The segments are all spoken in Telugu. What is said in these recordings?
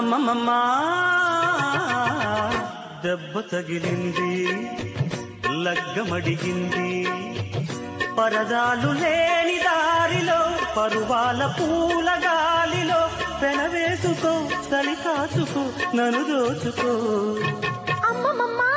అమ్మమ్మమ్మా దెబ్బ తగిలింది లగ్గమడిగింది పరదాలు లేని దారిలో పరువాల పూల గాలిలో పెనవేసుకో చలి కాచుకో నన్ను దోచుకో అమ్మమ్మమ్మా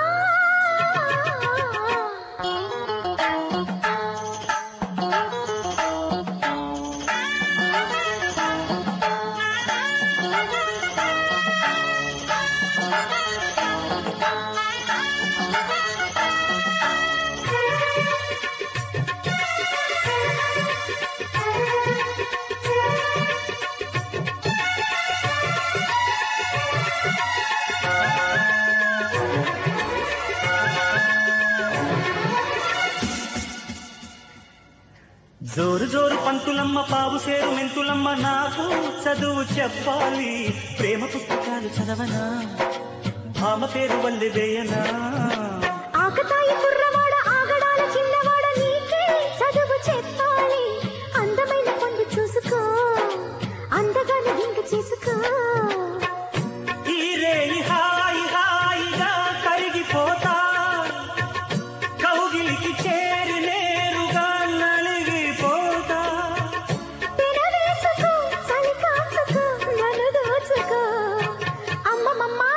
జోరు జోరు పంతులమ్మ పావు సేరు మెంతులమ్మ నాకు చదువు చెప్పాలి ప్రేమ పుస్తకాలు చదవనా భామ పేరు వల్లి వేయనా ఆకతాయి కుర్రవాడ ఆగడాల చిన్నవాడ నీకే చదువు చెప్పాలి అందమైన పొందు చూసుకో అందగాని ఇంక చేసుకో ఈ రేయి హాయి హాయిగా కరిగిపోతా కౌగిలికి చేరి నేరుగా నలిగిపోతా పెనవేసుకో చలి కాచుకో నన్ను దోచుకో అమ్మమ్మమ్మా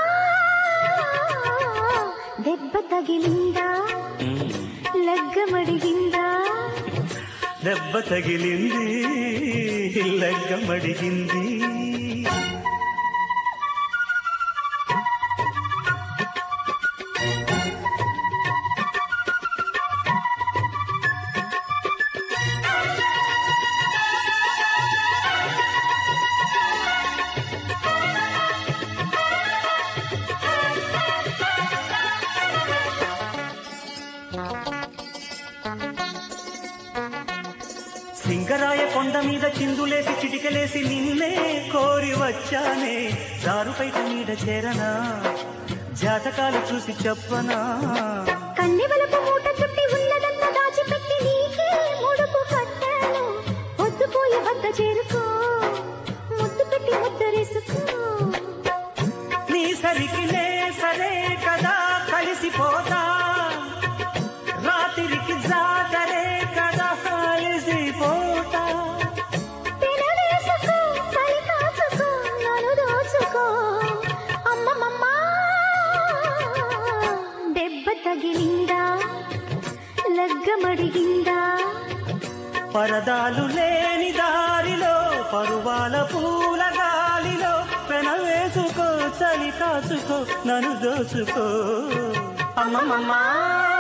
దెబ్బ తగిలిందా లగ్గమడిగిందా దెబ్బ తగిలింది లగ్గమడిగింది సింగరాయ కొండ మీద చిందులేసి చిటికలేసి నిన్నే కోరి వచ్చానే దారుపైట మీద చేరనా జాతకాలు చూసి చెప్పనా కన్నెవలపు మూట చుట్టి ఉన్నదంతా దాచిపెట్టి నీకే ముడుపు కట్టాను పొద్దుపోయి వద్ద చేరుకో ముద్దు పెట్టి ముద్దరేసుకో నీ సరికి నే సరే కదా కలిసిపోతా రాత్రికి జాతరే కదా కలిసిపోతా తినవేసుకో చలి కాచుకో నన్ను దోచుకో అమ్మమ్మమ్మా దెబ్బ తగిలిందా లగ్గమడిగిందా పరదాలు లేని దారిలో పరువాల పూల గాలిలో పెనవేసుకో చలి కాచుకో నన్ను దోచుకో అమ్మమ్మమ్మా